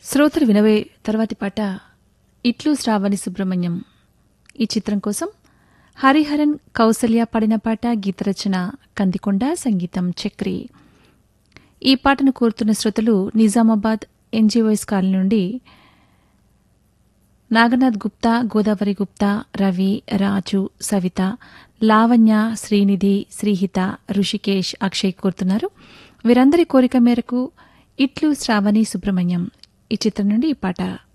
శ్రోతలు వినవే తర్వాతి పాట ఇట్లు శ్రావణి సుబ్రహ్మణ్యం ఈ చిత్రం కోసం హరిహరన్ కౌసల్య పాడిన పాట గీతరచన కందికొండ సంగీతం చక్రి ఈ పాటను కోరుతున్న శ్రోతలు నిజామాబాద్ ఎన్జీఓఎస్ కాలనీ నుండి నాగనాథ్ గుప్తా గోదావరి గుప్తా రవి రాజు సవిత లావణ్య శ్రీనిధి శ్రీహిత ఋషికేష్ అక్షయ్ కోరుతున్నారు వీరందరి కోరిక మేరకు ఇట్లు శ్రావణి సుబ్రహ్మణ్యం ఈ చిత్రం నుండి ఈ పాట